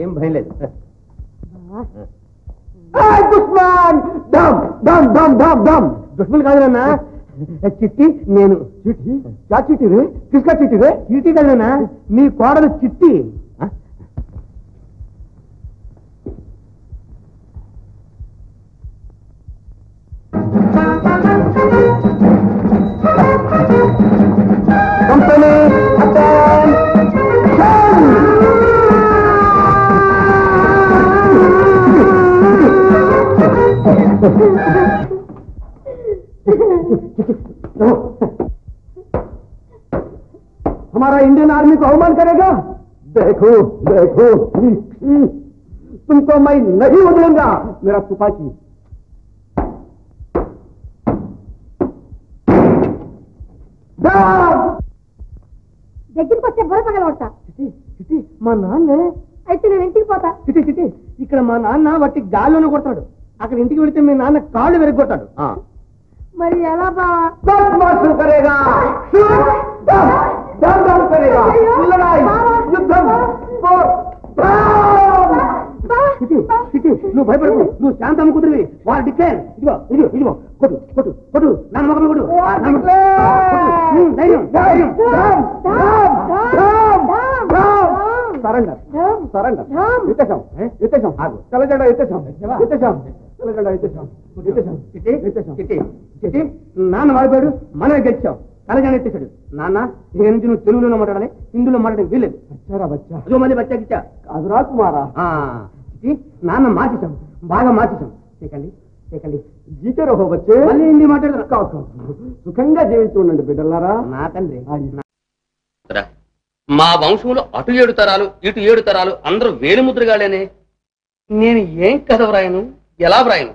ఏం భయం లేదు దుష్మన్ దమ్ దమ్ దమ్ దమ్ దమ్ దుష్మన్ కాదు నాన్న చిట్టి నేను చిట్టి క్యా చిట్టి రే కిస్కా చిట్టి రే చిట్టి కాదు నాన్న మీ కోడలు చిట్టి కంపెనీ हमारा इंडियन आर्मी को अवमान करेगा देखो देखो तुमको मैं नहीं बदलूंगा मेरा तुपाकी దగ్గరికి వస్తే బుర్ర పగలగొడతా చిట్టి మా నాన్నే అయితే నేను ఇంటికి పోతా చిట్టి చిట్టి ఇక్కడ మా నాన్న వట్టి గాల్లోనే కొడతాడు అక్కడ ఇంటికి వెళితే మీ నాన్న కాళ్ళు వెరగొట్టాడు మరి ఎలా బావా बस मार्शल करेगा दम दम दम करेगा लड़ाई युद्धम और చిట్టి చిట్టి నువ్వు భయపడకు నువ్వు శాంతమ్మ కుదిరివి వారు డిక్లేర్ ఇదిగో ఇదిగో ఇదిగో కొట్టు కొట్టు కొట్టు నాన్న మొక్కలు కొట్టు నాన్న మొక్కలు. కొట్టు. ఉమ్, ధైర్యం ధైర్యం సరెండర్ సరెండర్ ఎత్తేసాం ఎత్తేసాం ఆగు తెల్లజెండా ఎత్తేసాం ఎత్తేసాం తెల్లజెండా ఎత్తేసాం ఎత్తేసాం చిట్టి ఎత్తేసాం చిట్టి చిట్టి నాన్న వాడిపోయాడు మనమే గెలిచాం కలజాన్ని ఎత్తేసాడు నాన్న ఇక నుంచి నువ్వు తెలుగులో మాట్లాడాలి హిందీలో మాట్లాడడం వీలేదు వచ్చారా బచ్చా అదో మళ్ళీ బచ్చాకిచ్చా కాదురా కుమారా చిట్టి నాన్న మార్చేశాం బాగా మార్చేశాం చేయకండి చేయకండి జీతే రహో బచ్చే మళ్ళీ హిందీ మాట్లాడదు కావు, కావు. సుఖంగా జీవించి ఉండండి బిడ్డలారా నా తండ్రి రా. మా వంశంలో అటు ఏడు తరాలు ఇటు ఏడు తరాలు అందరూ వేలిముద్రగాలేనే నేను ఏం కథ వ్రాయను ఎలా వ్రాయను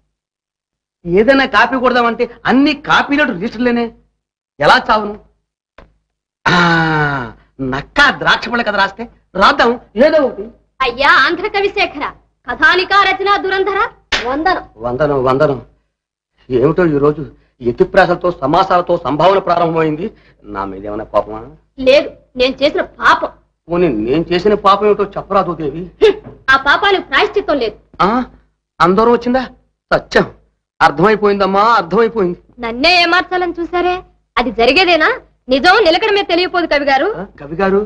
ఏదైనా కాపీ కొడదామంటే అన్ని కాపీలు రిజిస్టర్లేనే ఎలా చావును ఆ, నక్క ద్రాక్ష పళ్ళ కథ రాస్తే రాద్దాం ఏదో ఒకటి అయ్యా ఆంధ్ర కవి శేఖర కథానిక రచన దురంధర వందనం వందనం వందనం ఏమిటో ఈ రోజు ఎత్తిప్రాసలతో సమాసాలతో సంభావన ప్రారంభమైంది నా మీద ఏమైనా కోపమా లేదు నేను చేసిన పాపం పోనీ నేను చేసిన పాపం ఏమిటో చెప్పరాదు దేవి హ్మ్. ఆ పాపానికి ప్రాయశ్చిత్తం లేదు ఆ అందరూ వచ్చిందా సత్యం అర్థమైపోయిందమ్మా అర్థమైపోయింది నన్నే ఏమార్చాలని చూసారే అది జరిగేదేనా నిజం నిలకడమే తెలియపోదు కవి గారు ఆ, కవి గారు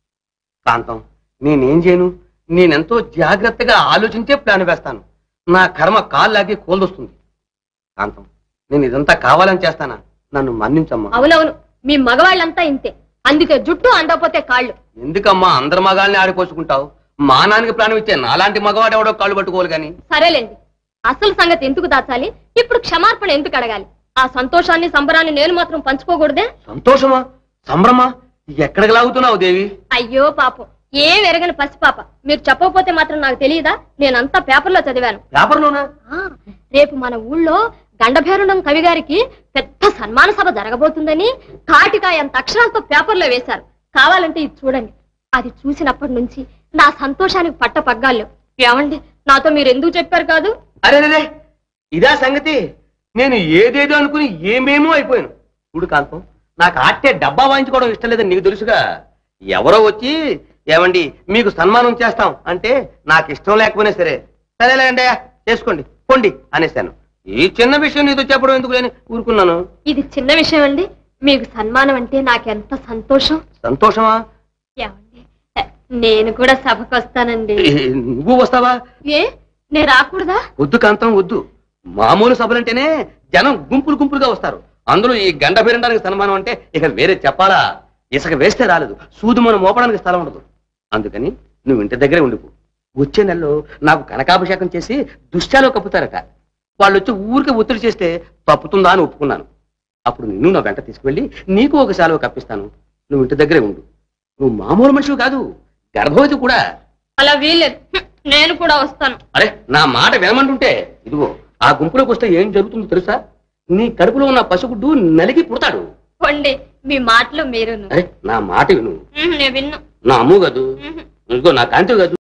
కాంతం నేనేం చేయను నేనెంతో జాగ్రత్తగా ఆలోచించే ప్లాన్ వేస్తాను నా కర్మ కాళ్ళాగి కోల్దొస్తుంది కాంతం నేను ఇదంతా కావాలని చేస్తానా నన్ను మన్నించమ్మా అవునవును మీ మగవాళ్ళంతా ఇంతే అందుకే జుట్టు అందకపోతే కాళ్ళు ఎందుకమ్మా అందరి మగాల్ని ఆడిపోసుకుంటావు మా నాన్నకి ప్రాణం ఇచ్చే నాలాంటి మగవాడు ఎవడో కాళ్ళు పట్టుకోవాలి కానీ సరేలేండి అసలు సంగతి ఎందుకు దాచాలి ఇప్పుడు క్షమార్పణ ఎందుకు అడగాలి ఆ సంతోషాన్ని సంబరాన్ని నేను మాత్రం పంచుకోకూడదే సంతోషమా సంభ్రమా ఎక్కడికి లాగుతున్నావు దేవి అయ్యో పాపం ఏం ఎరగని పసిపాప మీరు చెప్పకపోతే మాత్రం నాకు తెలియదా నేనంతా పేపర్లో చదివాను పేపర్లోనా ఆ, రేపు మన ఊళ్ళో గండభేరుణం కవి గారికి పెద్ద సన్మాన సభ జరగబోతుందని కాటికాయ అంత అక్షరాలతో పేపర్లో వేశారు కావాలంటే ఇది చూడండి అది చూసినప్పటి నుంచి నా సంతోషానికి పట్ట పగ్గాలు ఏమండి నాతో మీరు ఎందుకు చెప్పారు కాదు అరే రే ఇదా సంగతి నేను ఏదేదో అనుకుని ఏమేమో అయిపోయాను చూడు కాంతం నాకు ఆట్టే డబ్బా వాయించుకోవడం ఇష్టం లేదని నీకు తెలుసుగా ఎవరో వచ్చి ఏమండి మీకు సన్మానం చేస్తాం అంటే నాకు ఇష్టం లేకపోయినా సరే సరేలేండి చేసుకోండి పొండి అనేసాను ఈ చిన్న విషయం నీతో చెప్పడం ఎందుకు లేని ఊరుకున్నాను ఇది చిన్న విషయం అండి మీకు సన్మానం అంటే నాకెంత సంతోషం సంతోషమా ఏమండి నేను కూడా సభకు వస్తానండి ఏ, నువ్వు వస్తావా ఏ నేను రాకూడదా వద్దు కాంతం వద్దు మామూలు సభలంటేనే జనం గుంపులు గుంపులుగా వస్తారు అందులో ఈ గంట పేరడానికి సన్మానం అంటే ఇక వేరే చెప్పాలా ఇసుక వేస్తే రాలేదు సూదు మనం మోపడానికి స్థలం ఉండదు అందుకని నువ్వు ఇంటి దగ్గరే ఉండిపో వచ్చే నెలలో నాకు కనకాభిషేకం చేసి దుశ్చాలో కప్పుతారట వాళ్ళు వచ్చి ఊరికి ఒత్తిడి చేస్తే తప్పుతుందా అని ఒప్పుకున్నాను అప్పుడు నిన్ను నా వెంట తీసుకువెళ్ళి నీకు ఒక శాలువ కప్పిస్తాను నువ్వు ఇంటి దగ్గరే ఉండు నువ్వు మామూలు మనిషివి కాదు గర్భవతి కూడా అలా వీల్లేదు హ్మ్, నేను కూడా వస్తాను అరే నా మాట వినమంటుంటే ఇదిగో ఆ గుంపులోకి వస్తే ఏం జరుగుతుందో తెలుసా నీ కడుపులో ఉన్న పసిగుడ్డు నలిగి పుడతాడు పొండి మీ మాటలు మీరును అరే నా మాట విను హ్మ్, నేను విన్ను నా అమ్ము కాదు హ్మ్. ఇదిగో నా కాంతి కాదు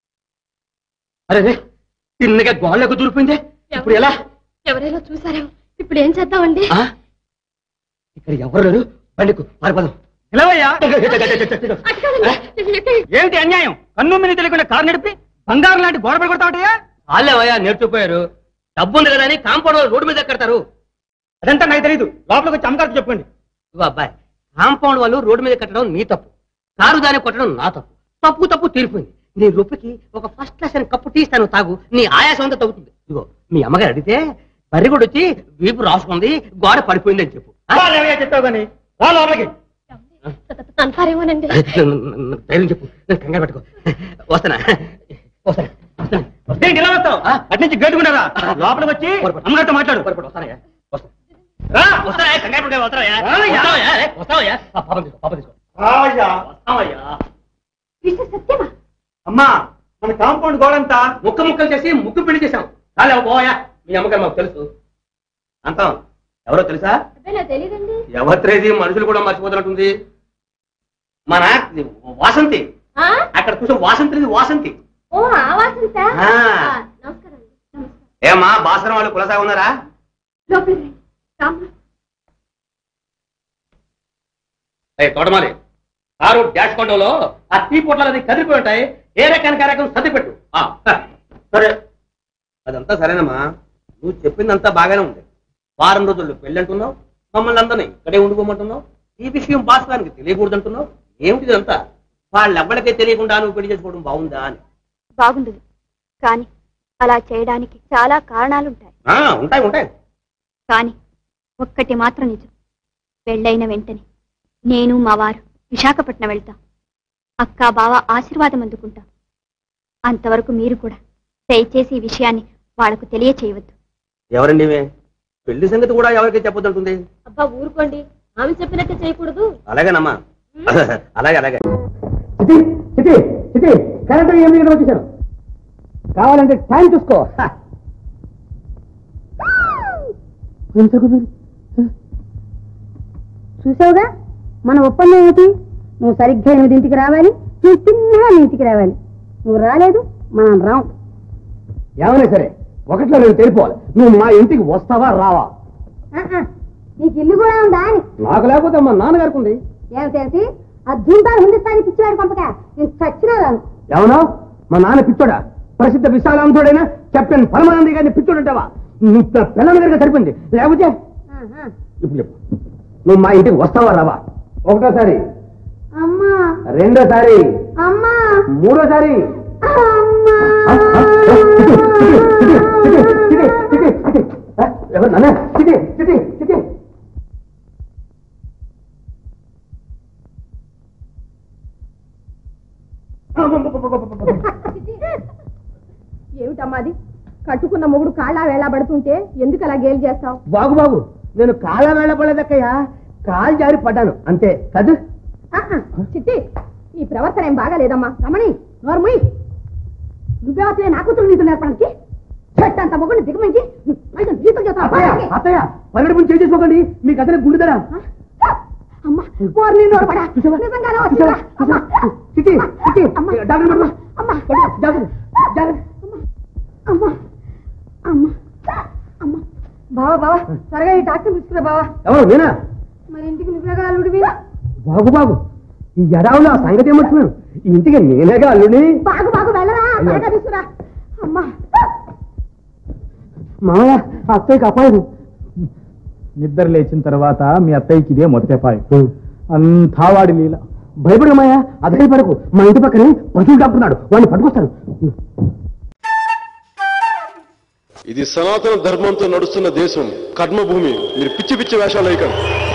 అరే రే, తిన్నగా గోళ్ళకు దూరిపోయిందే ఇప్పుడు ఎలా ఎవరైనా చూసారేమో ఇప్పుడు ఏం చేద్దామండి ఆ? ఇక్కడ ఎవరు లేరు బండికు పారిపోదాం నిలవయ్యా అటు కాదండి. ఎక్కడ- ఏమిటి అన్యాయం కన్ను మీద తెలియకుండా కారు నడిపి బంగారం లాంటి గోడ పడి కొడతావటయ్యా వాళ్ళేవయ్యా నేర్చుకుపోయారు డబ్బు ఉంది కదా అని కాంపౌండ్ వాళ్ళు రోడ్డు మీద ఎక్కడతారు అదంతా నాకు తెలియదు లోపలికి వచ్చి అమ్మగారికి చెప్పండి ఇదిగో అబ్బాయి కాంపౌండ్ వాళ్ళు రోడ్డు మీద కట్టడం నీ తప్పు కారు దాన్ని కొట్టడం నా తప్పు తప్పు తప్పు తీరిపోయింది నీ రొప్పికి ఒక ఫస్ట్ క్లాస్ అని కప్పు తీస్తాను తాగు నీ ఆయాసం అంతా తగ్గుతుంది ఇదిగో మీ అమ్మగారు అడిగితే బర్రి కూడా వచ్చి వీపు రాసుకుంది గోడ పడిపోయింది అని చెప్పు ఆ? ఏమయ్యా చెప్పావు కానీ రా లోపలికి అంటారేమోనండి ధైర్యం చెప్పు నేను కంగారు పెట్టుకో వస్తానా వస్తానా వస్తానా వస్తానా? ఏంటి ఇలా వస్తావు అటు నుంచి గేటుకున్నారా లోపలికి వచ్చి అమ్మగారితో మాట్లాడు పొరపాటు వస్తానయ్యా వస్తా రా. వస్తానయ్యా కంగారు పెట్టుకో వస్తానయ్యా రావయ్యా. వస్తావయ్యా ఏ, వస్తావయ్యా ఆ, పాపం తీసుకో పాపం తీసుకో రావయ్యా. వస్తావయ్యా విషయం సత్యమా అమ్మా మన కాంపౌండ్ గోడంతా ముక్క ముక్కలు చేసి ముక్కు పెళ్లి చేశాం చాలే పోయా మీ అమ్మగారు మాకు తెలుసు అంటాం ఎవరో తెలుసా అదే నాకు తెలియదండి ఎవరిది మనుషులు కూడా మర్చిపోతున్నట్టుంది మన వాసంతి ఆ? అక్కడ కూర్చో వాసంతి వాసంతి ఓ ఆ వాసంత ఆ. నమస్కారం అండి నమస్కారం ఏమా బాసరం వాళ్ళు కులసా ఉన్నారా లోపలికి రండి రామ్మా. ఏ తోటమాలి కారు డాష్ కొండలో ఆ టీ పొట్లాలు అది కదిలిపోయి ఉంటాయి ఏ రకానికి ఆ రకం సర్ది పెట్టు ఆ, సరే అదంతా సరేనమ్మా నువ్వు చెప్పిందంతా బాగానే ఉంది వారం రోజుల్లో పెళ్ళి అంటున్నావు మమ్మల్ని అందరినీ ఇక్కడే ఉండిపోమంటున్నావు ఈ విషయం భాస్కరానికి తెలియకూడదు అంటున్నావు ఏమిటి ఇదంతా వాళ్ళెవ్వడికే తెలియకుండా నువ్వు పెళ్లి చేసుకోవడం బాగుందా అని బాగుండదు కానీ అలా చేయడానికి చాలా కారణాలుంటాయి ఆ, ఉంటాయి ఉంటాయి కానీ ఒక్కటి మాత్రం నిజం పెళ్ళైన వెంటనే నేను మా వారు విశాఖపట్నం వెళ్తాం అక్క బావ ఆశీర్వాదం అందుకుంటాం అంతవరకు మీరు కూడా దయచేసి ఈ విషయాన్ని వాళ్లకు తెలియచేయవద్దు ఎవరండి ఇవే పెళ్లి సంగతి కూడా ఎవరికి చెప్పొద్దంటుంది అబ్బా ఊరుకోండి ఆమె చెప్పినట్టే చేయకూడదు అలాగేనమ్మా అలాగే అలాగే చిటి చిటి చిటి కరెంట్ ఏమి ఇక్కడ వచ్చేసాను కావాలంటే టైం చూసుకో హ. ఎంతకు మీరు? చూసావుగా మన ఒప్పందం ఏంటి నువ్వు సరిగ్గా ఎనిమిదింటికి రావాలి నువ్వు తిన్నగా నీ ఇంటికి రావాలి నువ్వు రాలేదు మనం రాం ఏమైనా సరే ఒకట్లో నేను తెలిపోవాలి నువ్వు మా ఇంటికి వస్తావా రావా ఆహా, నీకు ఇల్లు కూడా ఉందా అని నాకు లేకపోతే మా నాన్నగారికి ఉంది ఏమిటేమిటి ఆ జూంటాలు హిందుస్థానీ పిచ్చివాడి పంపక నేను చచ్చినా రాను ఏమన్నా మా నాన్న పిచ్చోడా ప్రసిద్ధ విశాలాంధుడైనా కెప్టెన్ పరమానంది గారిని పిచ్చోడంటావా నువ్వు పిల్లల దగ్గర సరిపోయింది లేకపోతే ఆహా. ఇప్పుడు చెప్పు నువ్వు మా ఇంటికి వస్తావా రావా ఒకటోసారి అమ్మా రెండోసారి అమ్మా మూడోసారి అమ్మా ఆ, ఆ, ఆ, చిటి, చిటి, చిటి, చిటి, చిటి, చిటి, చిటి. ఆ, ఎవరు నాన్న? చిటి, చిటి, చిటి. ఏమిటమ్మా అది కట్టుకున్న మొగుడు కాళ్ళ వేళ పడుతుంటే ఎందుకు అలా గేలు చేస్తావు బాగు బాగు నేను కాళ్ళ వెళ్ళబడలేదక్కయ్యా కాలు జారి పడ్డాను అంతే కదూ చిట్టి ఈ ప్రవర్తన ఏం బాగాలేదమ్మా రమణి నోర్ముయ్ నువ్వే వస్తే నా కూతురు నీతో నేర్పడానికి చెట్టంత మొగుడిని దిగమించి అయితే జీతం అత్తయ్య చేస్తావు అత్తయ్య పన్నెండు ముందు చేసేసుకోకండి మీకు అతనే గుండెదరా అమ్మా పోర్ని నోరు పడా చూసావా? నిజంగానే చూసావా? వచ్చిందా? అమ్మా. చిట్టి, చిట్టి, అమ్మా. డాక్టర్ పట్టుకో. అమ్మా. పట్టుకో, డాక్టర్, డాక్టర్. అమ్మా అమ్మా అమ్మా బావా బావా త్వరగా ఈ డాక్టర్ తీసుకురా బావా ఎవరు నేనా మరి ఇంటికి నువ్వేగా అల్లుడివి బాగు బాగు ఈ ఎడావులో ఆ సంగతి ఏమర్చిపోయాను ఈ ఇంటికి నేనేగా అల్లుడి బాగు బాగు వెళ్ళరా త్వరగా తీసుకురా అమ్మా మామయ్య ఆ అత్తయ్యకి అపాయం నిద్ర లేచిన తర్వాత మీ అత్తయ్యకి ఇదే మొదటపాయం అంతా వాడి లీల భయపడమాయా అదే పడకు మా ఇంటి పక్కనే పశువులు డాక్టర్ ఉన్నాడు వాడిని పట్టుకొస్తాను ఇది సనాతన ధర్మంతో నడుస్తున్న దేశం కర్మభూమి మీరు పిచ్చి పిచ్చి వేషాలు వేయకండి